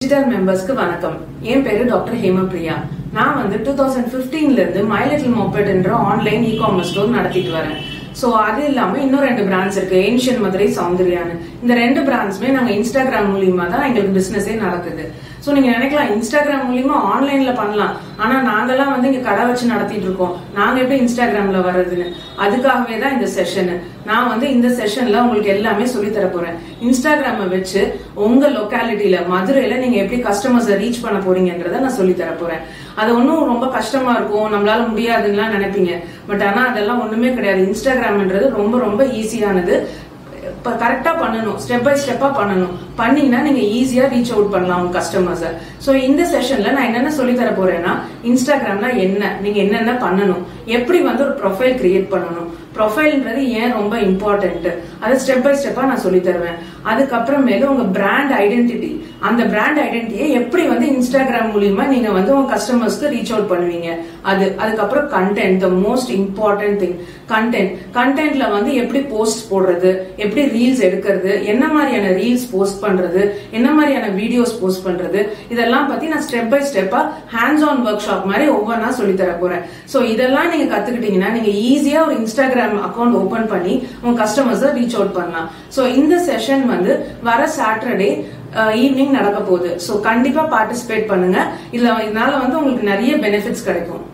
digital மெம்பர்ஸ்க்கு வணக்கம் என் பேரு டாக்டர் ஹேமபிரியா நான் வந்து டூ தௌசண்ட் பிப்டீன்ல இருந்து மை லிட்டில் மொபைல் என்ற ஆன்லைன் இ காமர்ஸ் ஸ்டோர் நடத்திட்டு வரேன் சோ அது இல்லாம இன்னும் ரெண்டு பிராண்ட்ஸ் இருக்கு ஏன்ஷியன் மதுரை சௌந்தர்யான்னு இந்த ரெண்டு பிராண்ட்ஸுமே நாங்க இன்ஸ்டாகிராம் மூலியமா தான் எங்களுக்கு பிசினஸே நடக்குது சோ நீங்க நினைக்கலாம் இன்ஸ்டாகிராம் மூலியமா ஆன்லைன்ல பண்ணலாம் ஆனா நாங்கெல்லாம் வந்து இங்க கடை வச்சு நடத்திட்டு இருக்கோம் நாங்க எப்படி இன்ஸ்டாகிராம்ல வர்றதுன்னு அதுக்காகவே தான் இந்த செஷன் நான் வந்து இந்த செஷன்ல உங்களுக்கு எல்லாமே சொல்லி தர போறேன் இன்ஸ்டாகிராம வச்சு உங்க லொக்காலிட்டியில மதுரையில நீங்க எப்படி கஸ்டமர்ஸை ரீச் பண்ண போறீங்கன்றத நான் சொல்லி தர போறேன் அது ஒன்றும் ரொம்ப கஷ்டமா இருக்கும் நம்மளால முடியாதுன்னு நினைப்பீங்க பட் ஆனா அதெல்லாம் ஒண்ணுமே கிடையாது இன்ஸ்டாகிராம்ன்றது ரொம்ப ரொம்ப ஈஸியானது இப்ப கரெக்டா பண்ணணும் ஸ்டெப் பை ஸ்டெப்பா பண்ணணும் பண்ணீங்கன்னா நீங்க ஈஸியா ரீச் அவுட் பண்ணலாம் உங்க கஸ்டமர்ஸ சோ இந்த செஷன்ல நான் என்னென்ன சொல்லி தர போறேன்னா இன்ஸ்டாகிராம்னா என்ன நீங்க என்னென்ன பண்ணணும் எப்படி வந்து ஒரு ப்ரொஃபைல் கிரியேட் பண்ணணும் ப்ரொஃபைல்ன்றது ஏன் ரொம்ப இம்பார்ட்டன்ட் அதை ஸ்டெப் பை ஸ்டெப்பா நான் சொல்லி தருவேன் அதுக்கப்புறமேல உங்க பிராண்ட் ஐடென்டிட்டி அந்த பிராண்ட் ஐடென்டிட்டியை எப்படி வந்து இன்ஸ்டாகிராம் மூலியமா நீங்க வந்து உங்க கஸ்டமர்ஸ்க்கு ரீச் அவுட் பண்ணுவீங்க அது அதுக்கப்புறம் content the most important thing content கண்டென்ட்ல வந்து எப்படி போஸ்ட் போடுறது எப்படி ரீல்ஸ் எடுக்கிறது என்ன மாதிரியான ரீல்ஸ் போஸ்ட் பண்றது என்ன மாதிரியான வீடியோஸ் போஸ்ட் பண்றது இதெல்லாம் பத்தி நான் ஸ்டெப் பை ஸ்டெப்பா ஹேண்ட்ஸ் ஆன் ஒர்க் ஷாப் மாதிரி ஒவ்வொன்றா சொல்லி தர போறேன் சோ இதெல்லாம் நீங்க கத்துக்கிட்டீங்கன்னா நீங்க ஈஸியா ஒரு இன்ஸ்டாகிராம் அக்கௌண்ட் ஓபன் பண்ணி உங்க கஸ்டமர்ஸை ரீச் அவுட் பண்ணலாம் சோ இந்த செஷன் வந்து வர சாட்டர்டே ஈவினிங் நடக்க போகுது சோ கண்டிப்பா பார்ட்டிசிபேட் பண்ணுங்க இதுல இதனால வந்து உங்களுக்கு நிறைய பெனிஃபிட்ஸ் கிடைக்கும்